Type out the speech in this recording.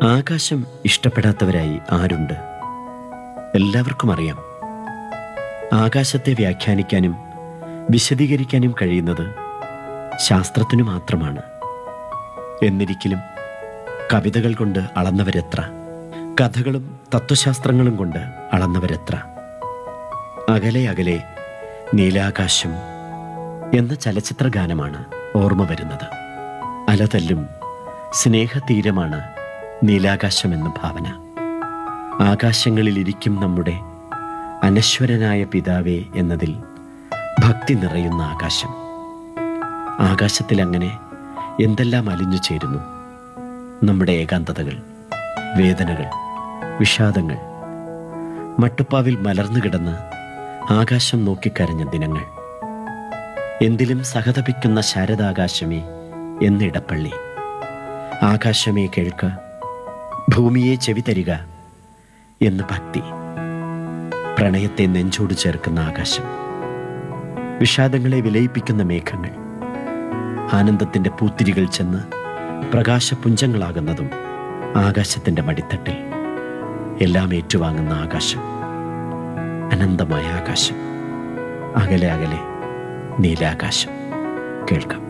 ആകാശം ഇഷ്ടപ്പെടാത്തവരായി ആരുണ്ട് എല്ലാവർക്കും അറിയാം ആകാശത്തെ വ്യാഖ്യാനിക്കാനും വിശദീകരിക്കാനും കഴിയുന്നത് ശാസ്ത്രത്തിനു മാത്രമാണ് എന്നിരിക്കലും കവിതകൾ കൊണ്ട് അളന്നവരെത്ര കഥകളും തത്വശാസ്ത്രങ്ങളും കൊണ്ട് അളന്നവരെത്ര അകലെ അകലെ നീലാകാശം എന്ന ചലച്ചിത്ര ഗാനമാണ് ഓർമ്മ വരുന്നത് അലതല്ലും സ്നേഹതീരമാണ് നീലാകാശം എന്ന ഭാവന ആകാശങ്ങളിലിരിക്കും നമ്മുടെ അനശ്വരനായ പിതാവേ എന്നതിൽ ഭക്തി നിറയുന്ന ആകാശം ആകാശത്തിൽ അങ്ങനെ എന്തെല്ലാം അലിഞ്ഞു ചേരുന്നു നമ്മുടെ ഏകാന്തതകൾ വേദനകൾ വിഷാദങ്ങൾ മട്ടുപ്പാവിൽ മലർന്നു കിടന്ന് ആകാശം നോക്കിക്കരഞ്ഞ ദിനങ്ങൾ എന്തിലും സഹതപിക്കുന്ന ശാരദാകാശമേ എന്നിടപ്പള്ളി ആകാശമേ കേൾക്ക ഭൂമിയെ ചെവി തരിക എന്ന് ഭക്തി പ്രണയത്തെ നെഞ്ചോട് ചേർക്കുന്ന ആകാശം വിഷാദങ്ങളെ വിലയിപ്പിക്കുന്ന മേഘങ്ങൾ ആനന്ദത്തിന്റെ പൂത്തിരികൾ ചെന്ന് പ്രകാശപുഞ്ചങ്ങളാകുന്നതും ആകാശത്തിന്റെ മടിത്തട്ടിൽ എല്ലാം ഏറ്റുവാങ്ങുന്ന ആകാശം അനന്തമായ ആകാശം അകലെ അകലെ നീലാകാശം കേൾക്കാം